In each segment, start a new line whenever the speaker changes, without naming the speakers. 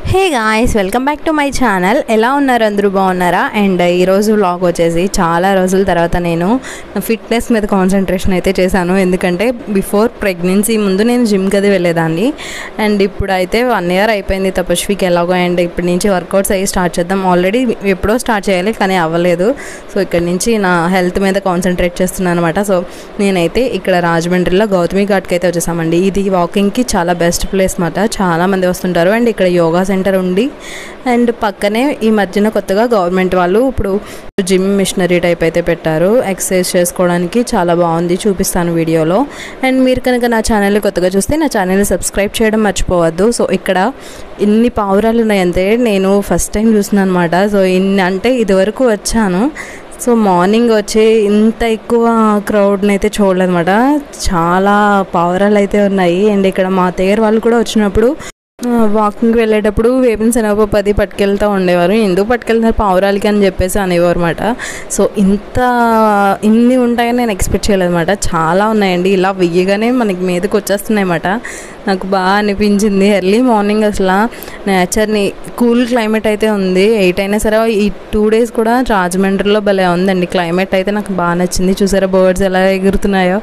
hey guys welcome back to my channel ఎలా ఉన్నారు అందరూ బాగున్నారా అండ్ ఈరోజు వ్లాగ్ వచ్చేసి చాలా రోజుల తర్వాత నేను ఫిట్నెస్ మీద కాన్సన్ట్రేషన్ అయితే చేశాను ఎందుకంటే బిఫోర్ ప్రెగ్నెన్సీ ముందు నేను జిమ్కి అది వెళ్ళేదాన్ని అండ్ ఇప్పుడు అయితే వన్ ఇయర్ అయిపోయింది తపస్వికి ఎలాగో అండ్ ఇప్పటి నుంచి వర్కౌట్స్ అయ్యి స్టార్ట్ చేద్దాం ఆల్రెడీ ఎప్పుడో స్టార్ట్ చేయాలి కానీ అవ్వలేదు సో ఇక్కడ నుంచి నా హెల్త్ మీద కాన్సన్ట్రేట్ చేస్తున్నాను అనమాట సో నేనైతే ఇక్కడ రాజమండ్రిలో గౌతమి ఘాట్కి అయితే వచ్చేసామండి ఇది వాకింగ్కి చాలా బెస్ట్ ప్లేస్ మాట చాలా మంది వస్తుంటారు అండ్ ఇక్కడ యోగా సెంటర్ ఉంది అండ్ పక్కనే ఈ మధ్యన కొత్తగా గవర్నమెంట్ వాళ్ళు ఇప్పుడు జిమ్ మిషనరీ టైప్ అయితే పెట్టారు ఎక్సర్సైజ్ చేసుకోవడానికి చాలా బాగుంది చూపిస్తాను వీడియోలో అండ్ మీరు కనుక నా ఛానల్ కొత్తగా చూస్తే నా ఛానల్ సబ్స్క్రైబ్ చేయడం మర్చిపోవద్దు సో ఇక్కడ ఇన్ని పావురాలు ఉన్నాయంటే నేను ఫస్ట్ టైం చూస్తున్నాను అనమాట సో ఇన్ని అంటే ఇదివరకు వచ్చాను సో మార్నింగ్ వచ్చి ఇంత ఎక్కువ క్రౌడ్ని అయితే చూడలేదన్నమాట చాలా పావురాలు అయితే ఉన్నాయి అండ్ ఇక్కడ మా అత్తయ్య వాళ్ళు కూడా వచ్చినప్పుడు వాకింగ్ వెళ్ళేటప్పుడు వేపిన శనగపప్పు అది పట్టుకెళ్తూ ఉండేవారు ఎందుకు పట్టుకెళ్తున్నారు పావురాలకి అని చెప్పేసి అనేవారు అనమాట సో ఇంత ఇన్ని ఉంటాయని నేను ఎక్స్పెక్ట్ చేయలేదన్నమాట చాలా ఉన్నాయండి ఇలా వెయ్యగానే మనకి మీదకి వచ్చేస్తున్నాయి అన్నమాట నాకు బాగా అనిపించింది ఎర్లీ మార్నింగ్ అసలు నేచర్ని కూల్ క్లైమేట్ అయితే ఉంది ఎయిట్ అయినా సరే ఈ టూ డేస్ కూడా రాజమండ్రిలో భలే ఉందండి క్లైమేట్ అయితే నాకు బాగా నచ్చింది చూసారా బర్డ్స్ ఎలా ఎగురుతున్నాయో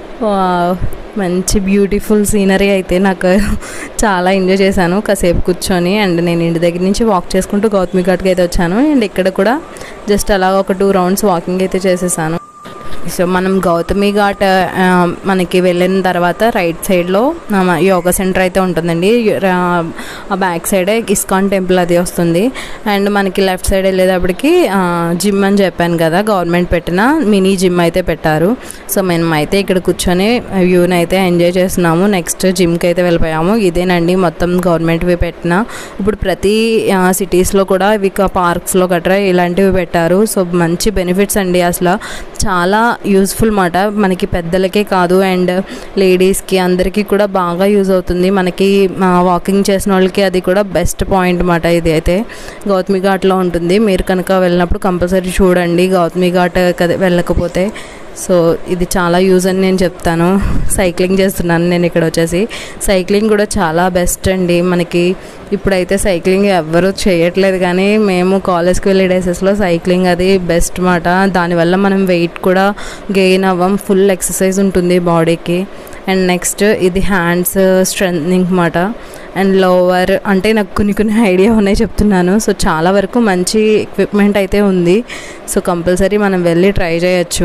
మంచి బ్యూటిఫుల్ సీనరీ అయితే నాకు చాలా ఎంజాయ్ చేశాను కాసేపు కూర్చొని అండ్ నేను ఇంటి దగ్గర నుంచి వాక్ చేసుకుంటూ గౌతమి ఘాట్కి అయితే వచ్చాను అండ్ ఇక్కడ కూడా జస్ట్ అలా ఒక టూ రౌండ్స్ వాకింగ్ అయితే చేసేసాను సో మనం గౌతమి ఘాట్ మనకి వెళ్ళిన తర్వాత రైట్ సైడ్లో యోగా సెంటర్ అయితే ఉంటుందండి ఆ బ్యాక్ సైడే ఇస్కాన్ టెంపుల్ అది వస్తుంది అండ్ మనకి లెఫ్ట్ సైడ్ వెళ్ళేటప్పటికి జిమ్ అని చెప్పాను కదా గవర్నమెంట్ పెట్టిన మినీ జిమ్ అయితే పెట్టారు సో మేము అయితే ఇక్కడ కూర్చొని వ్యూని అయితే ఎంజాయ్ చేస్తున్నాము నెక్స్ట్ జిమ్కి అయితే వెళ్ళిపోయాము ఇదేనండి మొత్తం గవర్నమెంట్వి పెట్టిన ఇప్పుడు ప్రతి సిటీస్లో కూడా ఇవి పార్క్స్లో గట్రా ఇలాంటివి పెట్టారు సో మంచి బెనిఫిట్స్ అండి అసలు చాలా యూస్ఫుల్ మాట మనకి పెద్దలకే కాదు అండ్ లేడీస్కి అందరికీ కూడా బాగా యూజ్ అవుతుంది మనకి వాకింగ్ చేసిన వాళ్ళకి అది కూడా బెస్ట్ పాయింట్ మాట ఇది అయితే గౌతమి ఘాట్లో ఉంటుంది మీరు కనుక వెళ్ళినప్పుడు కంపల్సరీ చూడండి గౌతమి ఘాట్ వెళ్ళకపోతే సో ఇది చాలా యూజ్ అని నేను చెప్తాను సైక్లింగ్ చేస్తున్నాను నేను ఇక్కడ వచ్చేసి సైక్లింగ్ కూడా చాలా బెస్ట్ అండి మనకి ఇప్పుడైతే సైక్లింగ్ ఎవ్వరూ చేయట్లేదు కానీ మేము కాలేజ్కి వెళ్ళే డేసెస్లో సైక్లింగ్ అది బెస్ట్ మాట దానివల్ల మనం వెయిట్ కూడా గెయిన్ అవ్వం ఫుల్ ఎక్సర్సైజ్ ఉంటుంది బాడీకి అండ్ నెక్స్ట్ ఇది హ్యాండ్స్ స్ట్రెంగ్ మాట అండ్ లోవర్ అంటే నాకు కొన్ని కొన్ని ఐడియా ఉన్నాయి చెప్తున్నాను సో చాలా వరకు మంచి ఎక్విప్మెంట్ అయితే ఉంది సో కంపల్సరీ మనం వెళ్ళి ట్రై చేయొచ్చు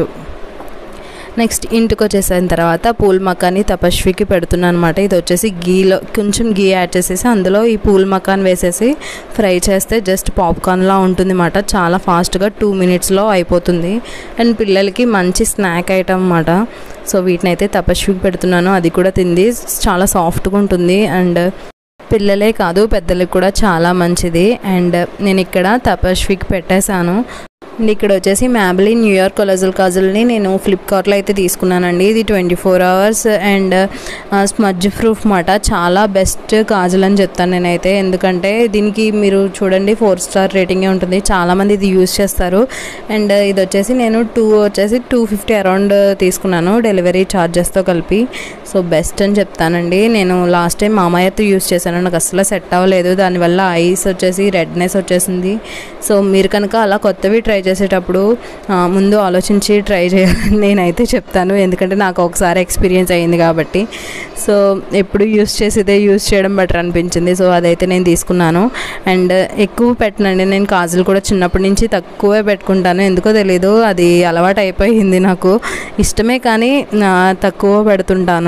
నెక్స్ట్ ఇంటికి వచ్చేసిన తర్వాత పూల్ మకాని తపస్వికి పెడుతున్నాను అనమాట ఇది వచ్చేసి గీలో కొంచెం గీ యాడ్ చేసేసి అందులో ఈ పూల్ మకాన్ వేసేసి ఫ్రై చేస్తే జస్ట్ పాప్కార్న్లా ఉంటుంది అన్నమాట చాలా ఫాస్ట్గా టూ మినిట్స్లో అయిపోతుంది అండ్ పిల్లలకి మంచి స్నాక్ ఐటమ్ అన్నమాట సో వీటిని అయితే తపస్వికి పెడుతున్నాను అది కూడా తింది చాలా సాఫ్ట్గా ఉంటుంది అండ్ పిల్లలే కాదు పెద్దలకు కూడా చాలా మంచిది అండ్ నేను ఇక్కడ తపస్వికి పెట్టేశాను అండ్ ఇక్కడ వచ్చేసి మ్యాబ్లీ న్యూయార్క్ కొలజల్ కాజల్ని నేను ఫ్లిప్కార్ట్లో అయితే తీసుకున్నానండి ఇది twenty four hours and smudge proof మాట చాలా బెస్ట్ కాజల్ అని చెప్తాను నేనైతే ఎందుకంటే దీనికి మీరు చూడండి ఫోర్ స్టార్ రేటింగే ఉంటుంది చాలామంది ఇది యూస్ చేస్తారు అండ్ ఇది వచ్చేసి నేను టూ వచ్చేసి టూ ఫిఫ్టీ అరౌండ్ తీసుకున్నాను డెలివరీ ఛార్జెస్తో కలిపి సో బెస్ట్ అని చెప్తానండి నేను లాస్ట్ టైం మామయ్యతో యూస్ చేశాను నాకు అసలు సెట్ అవ్వలేదు దానివల్ల ఐస్ వచ్చేసి రెడ్నెస్ వచ్చేసింది సో మీరు కనుక అలా కొత్తవి ట్రై చేసేటప్పుడు ముందు ఆలోచించి ట్రై చేయాలని నేనైతే చెప్తాను ఎందుకంటే నాకు ఒకసారి ఎక్స్పీరియన్స్ అయ్యింది కాబట్టి సో ఎప్పుడు యూస్ చేసేదే యూస్ చేయడం బెటర్ అనిపించింది సో అదైతే నేను తీసుకున్నాను అండ్ ఎక్కువ పెట్టనండి నేను కాజులు కూడా చిన్నప్పటి నుంచి తక్కువే పెట్టుకుంటాను ఎందుకో తెలీదు అది అలవాటు అయిపోయింది నాకు ఇష్టమే కానీ తక్కువ పెడుతుంటాను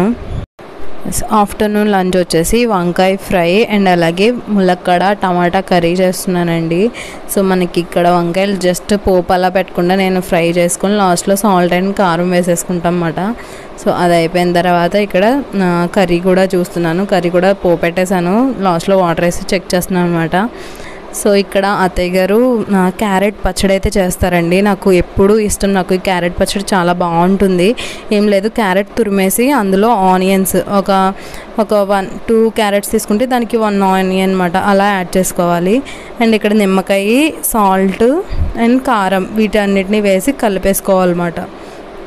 ఆఫ్టర్నూన్ లంచ్ వచ్చేసి వంకాయ ఫ్రై అండ్ అలాగే ములక్కడ టమాటా కర్రీ చేస్తున్నానండి సో మనకి ఇక్కడ వంకాయలు జస్ట్ పోపు అలా పెట్టకుండా నేను ఫ్రై చేసుకొని లాస్ట్లో సాల్ట్ అండ్ కారం వేసేసుకుంటాం అన్నమాట సో అది అయిపోయిన తర్వాత ఇక్కడ కర్రీ కూడా చూస్తున్నాను కర్రీ కూడా పోపెట్టేశాను లాస్ట్లో వాటర్ వేసి చెక్ చేస్తున్నాను అనమాట సో ఇక్కడ అత్తయ్య గారు క్యారెట్ పచ్చడి అయితే చేస్తారండి నాకు ఎప్పుడు ఇష్టం నాకు ఈ క్యారెట్ పచ్చడి చాలా బాగుంటుంది ఏం లేదు క్యారెట్ తురిమేసి అందులో ఆనియన్స్ ఒక ఒక వన్ టూ క్యారెట్స్ తీసుకుంటే దానికి వన్ ఆనియన్ అనమాట అలా యాడ్ చేసుకోవాలి అండ్ ఇక్కడ నిమ్మకాయ సాల్ట్ అండ్ కారం వీటన్నిటిని వేసి కలిపేసుకోవాలన్నమాట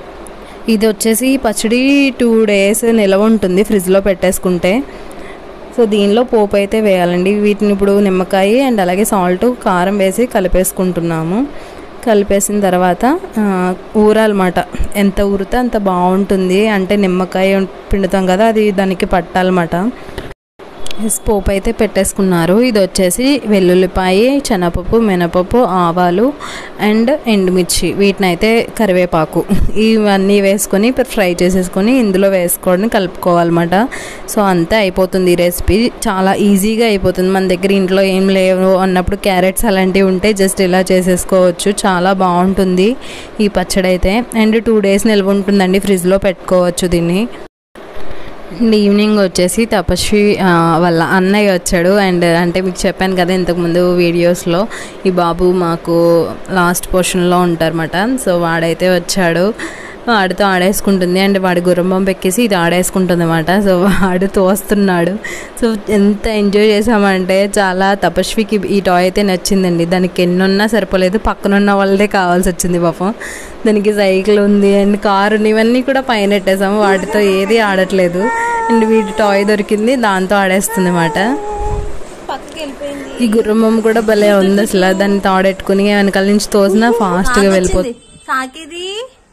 ఇది వచ్చేసి పచ్చడి టూ డేస్ నిలవ ఉంటుంది ఫ్రిడ్జ్లో పెట్టేసుకుంటే సో సో దీనిలో పోపు అయితే వేయాలండి వీటిని ఇప్పుడు నిమ్మకాయ అండ్ అలాగే సాల్ట్ కారం వేసి కలిపేసుకుంటున్నాము కలిపేసిన తర్వాత ఆ, ఊరాలన్నమాట ఎంత ఊరితే అంత బాగుంటుంది అంటే నిమ్మకాయ పిండుతాం కదా అది దానికి పట్టాలన్నమాట ఎస్, పోపు అయితే పెట్టేసుకున్నారు ఇది వచ్చేసి వెల్లుల్లిపాయ శనగపప్పు మినపప్పు ఆవాలు అండ్ ఎండుమిర్చి వీటిని అయితే కరివేపాకు ఇవన్నీ వేసుకొని ఇప్పుడు ఫ్రై చేసేసుకొని ఇందులో వేసుకొని కలుపుకోవాలన్నమాట సో అంతే అయిపోతుంది ఈ రెసిపీ చాలా ఈజీగా అయిపోతుంది మన దగ్గర ఇంట్లో ఏం లేవు అన్నప్పుడు క్యారెట్స్ అలాంటివి ఉంటే జస్ట్ ఇలా చేసేసుకోవచ్చు చాలా బాగుంటుంది ఈ పచ్చడి అయితే అండ్ టూ డేస్ నిల్వ ఉంటుందండి ఫ్రిడ్జ్లో పెట్టుకోవచ్చు దీన్ని అండ్ ఈవినింగ్ వచ్చేసి తపస్వి ఆ, వాళ్ళ అన్నయ్య వచ్చాడు అండ్ అంటే మీకు చెప్పాను కదా ఇంతకుముందు వీడియోస్లో ఈ బాబు మాకు లాస్ట్ పోర్షన్లో ఉంటారన్నమాట సో వాడైతే వచ్చాడు వాడితో ఆడేసుకుంటుంది అండ్ వాడి గుర్రం ఎక్కేసి ఇది ఆడేసుకుంటుంది అనమాట సో వాడు తోస్తున్నాడు సో ఎంత ఎంజాయ్ చేసామంటే చాలా తపస్వికి ఈ టాయ్ అయితే నచ్చిందండి దానికి ఎన్నున్నా సరిపోలేదు పక్కన ఉన్న వాళ్ళదే కావాల్సి వచ్చింది పాపం దానికి సైకిల్ ఉంది అండ్ కారు ఉంది, ఇవన్నీ కూడా పైన పెట్టేసాము వాటితో ఏది ఆడట్లేదు అండ్ వీటి టాయ్ దొరికింది దాంతో ఆడేస్తుంది అన్నమాట ఈ గుర్రమ్మ కూడా భలే ఉంది అసలు దాన్ని తాడెట్టుకుని వెనకాల నుంచి తోసినా ఫాస్ట్గా వెళ్ళిపోతుంది
సాకిది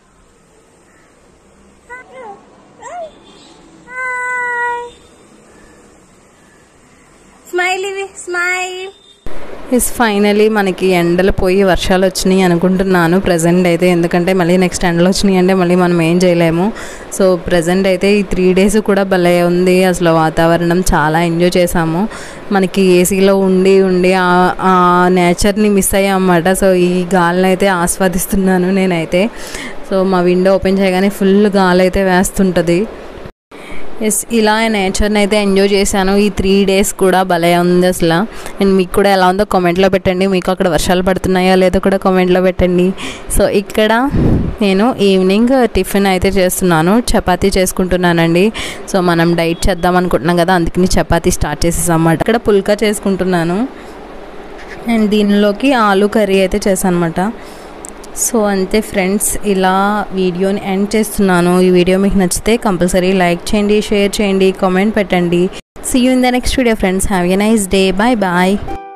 స్మైల్ ఇవి స్మైల్
ఇస్ ఫైనలీ మనకి ఎండలు పోయి వర్షాలు వచ్చినాయి అనుకుంటున్నాను ప్రజెంట్ అయితే ఎందుకంటే మళ్ళీ నెక్స్ట్ ఎండలు వచ్చినాయి అంటే మళ్ళీ మనం ఏం చేయలేము సో ప్రజెంట్ అయితే ఈ త్రీ డేస్ కూడా భలే ఉంది అసలు వాతావరణం చాలా ఎంజాయ్ చేసాము మనకి ఏసీలో ఉండి ఉండి ఆ- ఆ నేచర్ని మిస్ అయ్యామన్నమాట సో ఈ గాలిని అయితే ఆస్వాదిస్తున్నాను నేనైతే సో మా విండో ఓపెన్ చేయగానే ఫుల్ గాలి అయితే వేస్తుంటుంది ఎస్ ఇలా నేచర్ని అయితే ఎంజాయ్ చేశాను ఈ త్రీ డేస్ కూడా భలే ఉంది అసలు అండ్ మీకు కూడా ఎలా ఉందో కామెంట్లో పెట్టండి మీకు అక్కడ వర్షాలు పడుతున్నాయా లేదో కూడా కామెంట్లో పెట్టండి సో ఇక్కడ నేను ఈవినింగ్ టిఫిన్ అయితే చేస్తున్నాను చపాతీ చేసుకుంటున్నానండి సో మనం డైట్ చేద్దాం అనుకుంటున్నాం కదా అందుకని చపాతీ స్టార్ట్ చేసేసాం అన్నమాట ఇక్కడ పుల్కా చేసుకుంటున్నాను అండ్ దీనిలోకి ఆలు కర్రీ అయితే చేశాను అనమాట సో అంతే ఫ్రెండ్స్ ఇలా వీడియోని ఎండ్ చేస్తున్నాను ఈ వీడియో మీకు నచ్చితే కంపల్సరీ లైక్ చేయండి షేర్ చేయండి కామెంట్ పెట్టండి see you in the next video friends have a nice day bye bye